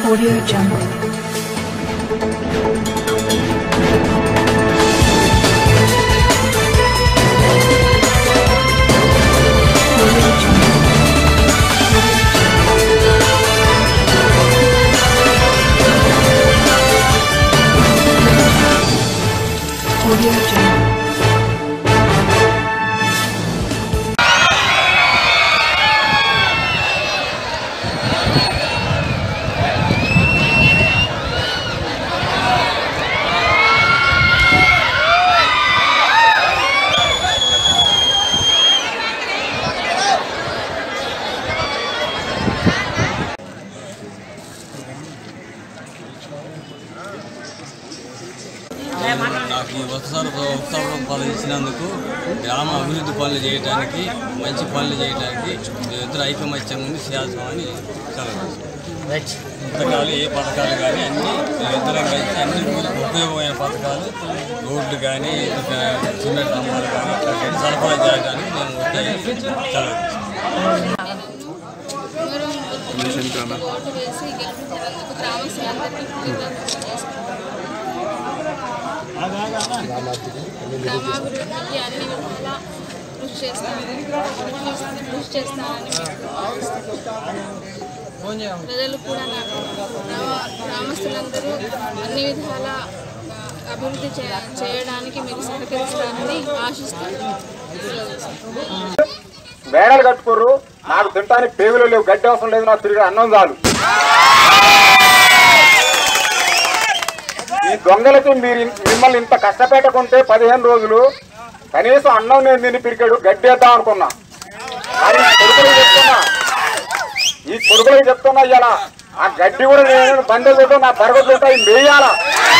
Audio Jungle. Audio Jungle. Audio Jungle. నాకు ఈ ఒకసారి ఒకసారి రూపాయలు ఇచ్చినందుకు గ్రామ అభివృద్ధి పనులు చేయడానికి మంచి పనులు చేయడానికి ఇద్దరు ఐకమత్యం ఉంది చేస్తామని సెలవు పథకాలు ఏ పథకాలు కానీ అన్ని ఇద్దరం కలిసి అన్ని ఊరికి ఉపయోగమైన పథకాలు రోడ్లు కానీ సిమెంట్ స్తంభాలు కానీ ఇట్లా సరఫరా చేయడానికి మేము ఉద్దేశించి సెలవు ఓటు వేసి గెలిపించినందుకు గ్రామస్తులందరికీ కృతజ్ఞతలు చేసుకుంటున్నాను. గ్రామాభివృద్ధికి అన్ని విధాలా కృషి చేస్తాను కృషి చేస్తానని మీకు ప్రజలు కూడా నాకు గ్రామ- గ్రామస్తులందరూ అన్ని విధాల ఆ, అభివృద్ధి చే- చేయడానికి మీరు సహకరిస్తారని ఆశిస్తాను మేడలు కట్టుకోర్రు నాకు తినడానికి పేగులు లేవు గడ్డి అవసరం లేదు నాకు తిరిగి అన్నం చాలు ఈ దొంగలకి మీరు ఇన్- మిమ్మల్ని ఇంత కష్టపెట్టకుంటే పదిహేను రోజులు కనీసం అన్నం నేను తిని పిరికాడు గడ్డి వేద్దాం అనుకున్నా కానీ ఈ కొడుకులకు చెప్తున్నా ఈ కొడుకులకు చెప్తున్నా ఇవాళ ఆ గడ్డి కూడా నేను బండలు నా బరగొడ్లు ఉంటాయి మేయాలా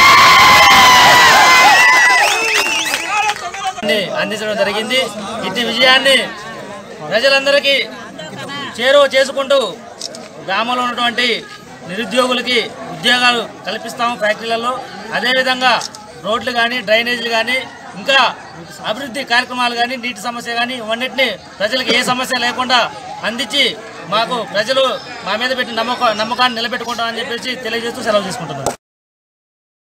ని అందించడం జరిగింది ఇట్టి విజయాన్ని ప్రజలందరికీ చేరువ చేసుకుంటూ గ్రామంలో ఉన్నటువంటి నిరుద్యోగులకి ఉద్యోగాలు కల్పిస్తాము ఫ్యాక్టరీలలో అదేవిధంగా రోడ్లు కానీ డ్రైనేజీలు కానీ ఇంకా అభివృద్ధి కార్యక్రమాలు కానీ నీటి సమస్య కానీ ఇవన్నిటిని ప్రజలకు ఏ సమస్య లేకుండా అందించి మాకు ప్రజలు మా మీద పెట్టిన నమ్మక నమ్మకాన్ని నిలబెట్టుకుంటామని చెప్పేసి తెలియజేస్తూ సెలవు తీసుకుంటున్నాను